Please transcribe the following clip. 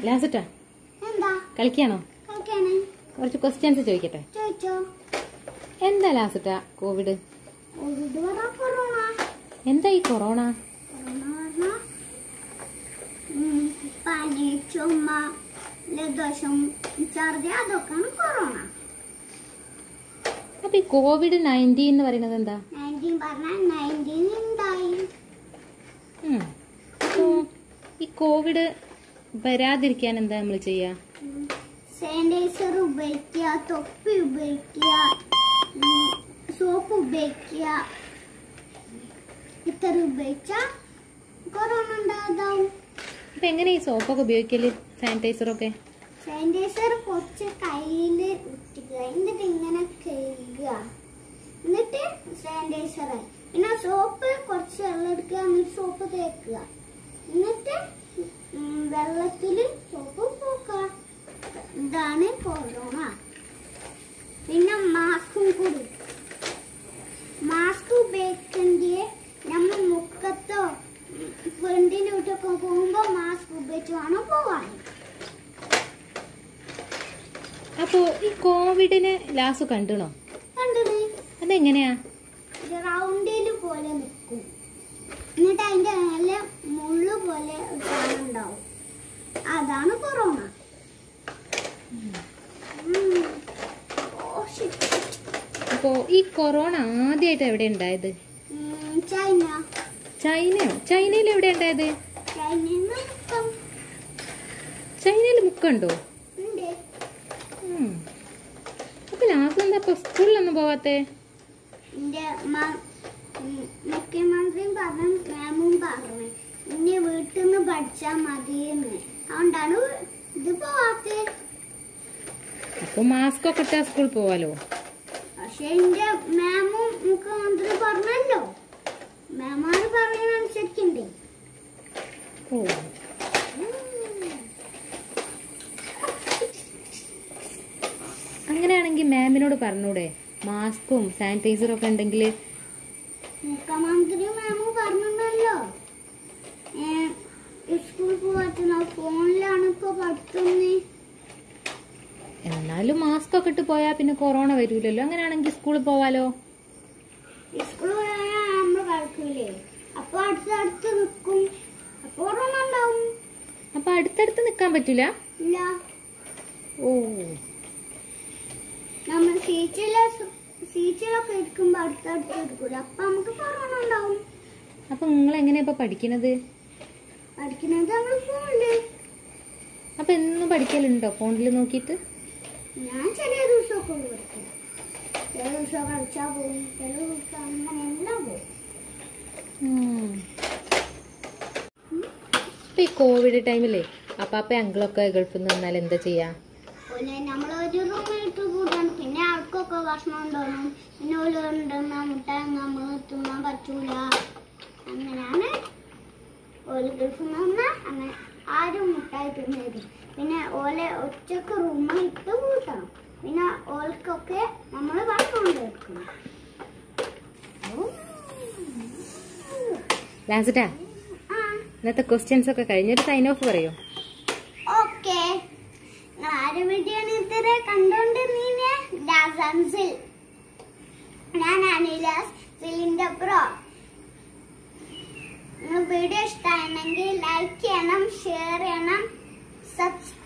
ലാസിട്ടാ എന്താ കളിക്കാണോ കളിക്കാണ് കുറച്ച് ക്വസ്റ്റ്യൻസ് ചോദിക്കട്ടെ ചോദിച്ചോ എന്താ ലാസിട്ടാ കോവിഡ് കോവിഡ് പറ കൊറോണ എന്താ ഈ കൊറോണ കൊറോണ പറഞ്ഞ പനി ചുമ ലദോഷം ഛർദി അതൊക്കെയാണ് കൊറോണ അപ്പൊ ഈ കോവിഡ് നയൻറ്റീൻ എന്ന് പറയുന്നത് എന്താ നയൻറ്റീൻ പറഞ്ഞാൽ നയൻറ്റീൻ ഉണ്ടായി ഉം. അപ്പൊ ഈ കോവിഡ് വരാതിരിക്കാൻ എന്താ നമ്മൾ ചെയ്യാ സാനിറ്റൈസർ ഉപയോഗിക്കുക തൊപ്പി ഉപയോഗിക്കുക സോപ്പ് ഉപയോഗിക്കുക ഇത്ര ഉപയോഗിച്ച കൊറോണ ഉണ്ടാകാവും അപ്പൊ എങ്ങനെ ഈ സോപ്പൊക്കെ ഉപയോഗിക്കല് സാനിറ്റൈസറൊക്കെ സാനിറ്റൈസർ കുറച്ച് കയ്യിൽ ഇട്ടിക്കുക എന്നിട്ട് ഇങ്ങനെ കഴുകുക എന്നിട്ട് സാനിറ്റൈസർ പിന്നെ സോപ്പ് കുറച്ച് വെള്ളം എടുക്കുക എന്നിട്ട് സോപ്പ് തേക്കുക എന്നിട്ട് വെള്ളത്തിൽ സോപ്പ് പോക്കുക ഇതാണ് കൊറോണ പിന്നെ മാസ്കും കൂടി മാസ്ക് ഉപയോഗിക്കേണ്ടത് നമ്മൾ മുക്കത്തോ ഫ്രണ്ടിലോട്ടൊക്കെ പോകുമ്പോൾ മാസ്ക് ഉപയോഗിച്ച് വേണം പോവാൻ അപ്പോ ഈ കോവിഡിനെ ലാസ് കണ്ടണോ കണ്ടത് അതെങ്ങനെയാ റൗണ്ടിൽ പോലെ നിൽക്കും എന്നിട്ട് അതിന്റെ മേലെ മുള്ളു പോലെ ഒരു സാധനം ഉണ്ടാവും അതാണ് കൊറോണ ഉം. ഓ, shit. അപ്പോ ഈ കൊറോണ ആദ്യമായിട്ട് എവിടെ ഉണ്ടായത് ഉം, ചൈന ചൈനയോ ചൈനയിൽ എവിടെ ഉണ്ടായത് ചൈനയിൽ നിൽക്കും ചൈനയിൽ മുക്കുണ്ടോ ഉണ്ട് ഉം. അപ്പൊ ലാസ്റ്റ് എന്താ ഇപ്പൊ സ്കൂളിലൊന്നും പോവാത്തെ എന്റെ മ- ഉം, മുഖ്യമന്ത്രിയും പറഞ്ഞു മാമും പറഞ്ഞു ഇനി വീട്ടിൽ നിന്ന് പഠിച്ചാൽ മതിയെന്ന് അതുകൊണ്ടാണ് ഇത് പോവാത്തത് അപ്പൊ മാസ്ക് ഒക്കെ ഇട്ടാ സ്കൂളിൽ പോവാലോ പക്ഷെ എന്റെ മാമും മുഖ്യമന്ത്രി പറഞ്ഞല്ലോ മാമാണ് പറയുന്ന അനുസരിക്കണ്ടേ ഓ അങ്ങനെയാണെങ്കിൽ മാമിനോട് പറഞ്ഞൂടെ മാസ്കും സാനിറ്റൈസറും ഒക്കെ ഉണ്ടെങ്കിൽ മുഖ്യമന്ത്രി മാമും പറഞ്ഞല്ലോ സ്കൂൾ പോവാത്ത ഫോണിലാണ് ഇപ്പൊ പഠിക്കുന്നത് എന്നാലും മാസ്ക് ഒക്കെ ഇട്ട് പോയാൽ പിന്നെ കൊറോണ വരൂലല്ലോ അങ്ങനെയാണെങ്കിൽ സ്കൂളിൽ പോവാലോ സ്കൂൾ പോയാൽ നമ്മൾ കളിക്കൂലേ അപ്പൊ അടുത്തടുത്ത് നിൽക്കും അപ്പൊ കൊറോണ ഉണ്ടാവും അപ്പൊ അടുത്തടുത്ത് നിൽക്കാൻ പറ്റൂല ഇല്ല ഓ നമ്മൾ സീറ്റിലെ സീറ്റിലൊക്കെ ഇരിക്കുമ്പോ അടുത്തടുത്ത് ഇരിക്കൂല അപ്പൊ നമുക്ക് കൊറോണ ഉണ്ടാവും അപ്പൊ നിങ്ങൾ എങ്ങനെയാ ഇപ്പൊ പഠിക്കണത് പഠിക്കുന്നത് നമ്മൾ ഫോണില് അപ്പൊ എന്നും പഠിക്കലുണ്ടോ ഫോണിൽ നോക്കിയിട്ട് ഞാൻ ചെറിയ ദിവസമൊക്കെ ഉള്ളു പഠിക്കും ചില ദിവസം കളിച്ചാൽ പോകും ചില ദിവസം അങ്ങനെ എല്ലാം പോകും ഉം. ഇപ്പൊ ഈ കോവിഡ് ടൈമിലേ അപ്പാപ്പ അങ്കിളൊക്കെ ഗൾഫിൽ നിന്ന് വന്നാൽ എന്താ ചെയ്യാ പിന്നെ നമ്മൾ ഒരു റൂമിലിട്ട് കൂടാണ് പിന്നെ അവർക്കൊക്കെ ഭക്ഷണം ഉണ്ടോണം പിന്നെ ഓല് ഉണ്ടെന്ന മുട്ടായി നമ്മൾ തിന്നാൻ പറ്റൂല അങ്ങനെയാണ് ഓല് ഗൾഫിൽ നിന്ന് വന്നാൽ അങ്ങനെ ആരും മുട്ടായി തിന്നരുത് പിന്നെ ഓലെ ഒറ്റക്ക് റൂമിലിട്ട് കൂട്ടണം പിന്നെ ഓൽക്കൊക്കെ നമ്മൾ ഭക്ഷണം കൊടുക്കണം ലാസിറ്റാ ആ ഇന്നത്തെ ക്വസ്റ്റ്യൻസ് ഒക്കെ കഴിഞ്ഞൊരു സൈൻ ഓഫ് പറയോ ഓക്കെ നിങ്ങൾ ആര് വീഡിയോയാണ് ഇത്ര കണ്ടോണ്ടിരുന്നീനെ ഡാസൻസിൽ ഞാൻ അനിലാസ് സിലിന്റെ പ്രോ നിങ്ങൾ വീഡിയോ ഇഷ്ടമാണെങ്കിൽ ലൈക്ക് ചെയ്യണം ഷെയർ ചെയ്യണം സബ്സ്ക്രൈബ്